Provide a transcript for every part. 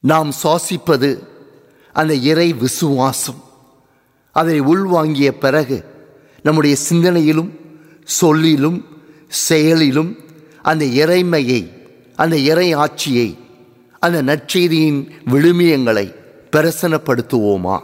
நாம் சுவாசிப்பது அந்த இறை விசுவாசம் அதை உள்வாங்கிய பிறகு நம்முடைய சிந்தனையிலும் சொல்லிலும் செயலிலும் அந்த இறைமையை அந்த இறை ஆட்சியை அந்த நற்செய்தியின் விழுமியங்களை பிரசனப்படுத்துவோமா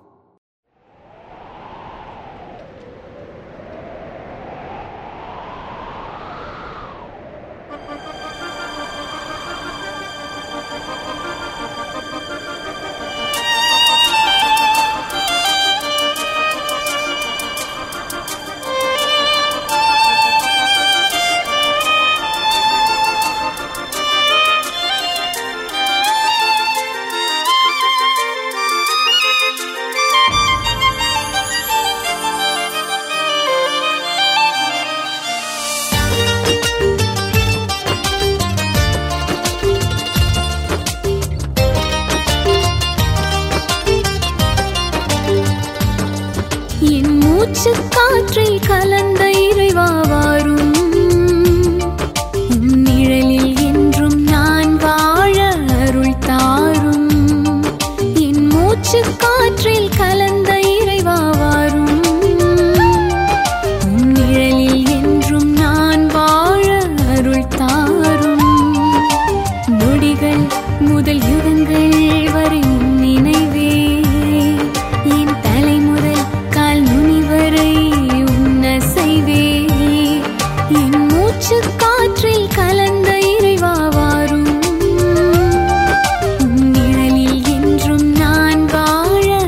என் மூச்சு காற்றில் கலந்த இறைவா வாரும் உம் நிழலில் என்றும் நான் வாழ அருள் தாரும் என் மூச்சு காற்றில் கலந்த இறைவா வாரும் உம் நிழலில் என்றும் நான் வாழ அருள் தாரும் நொடிகள் முதல் யுகங்கள் வரை உன் நினைவே என் தலை முதல் கால் நுனி வரை உன்ன செய்வே என் மூச்சு காற்றில் கலந்த இறைவா வாரும் உன் நிழலில் என்றும் நான் வாழ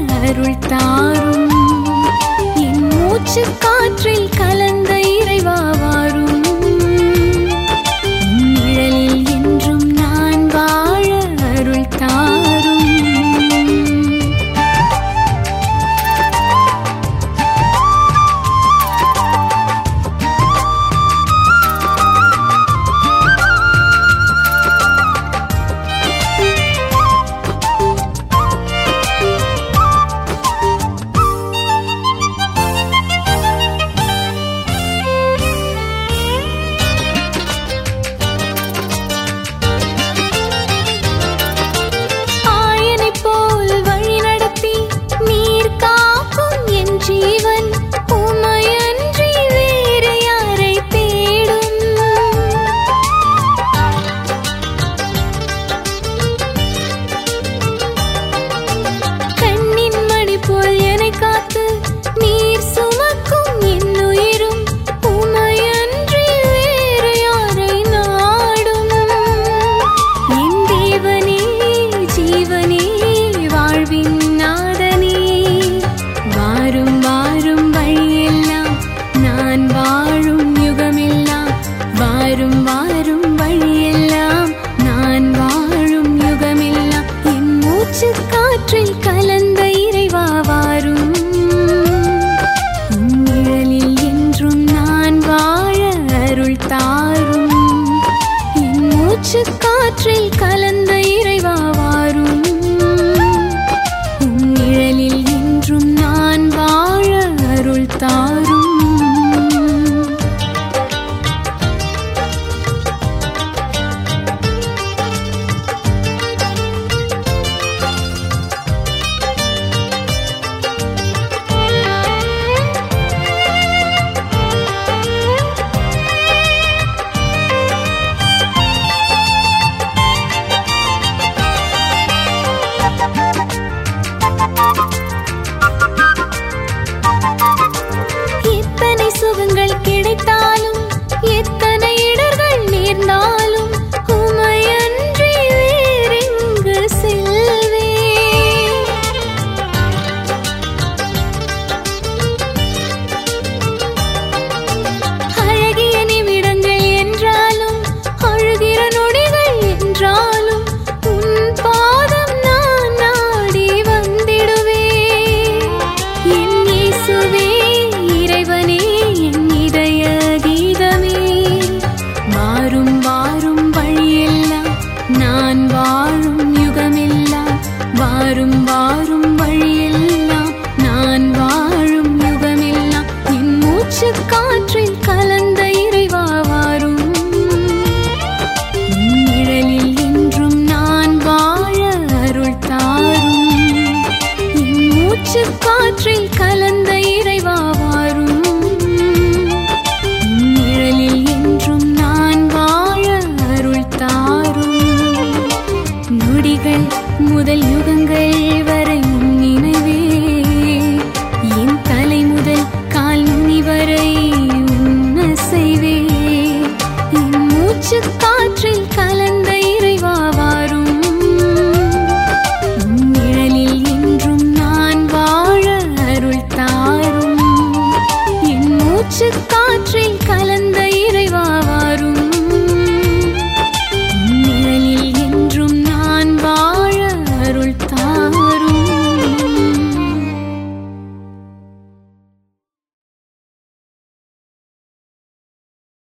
மூச்சு காற்றில் கலந்த இறைவா வாரும் உம் நிழலில் என்றும் நான் வாழ அருள் தாரும் நொடிகள் முதல் யுகங்கள்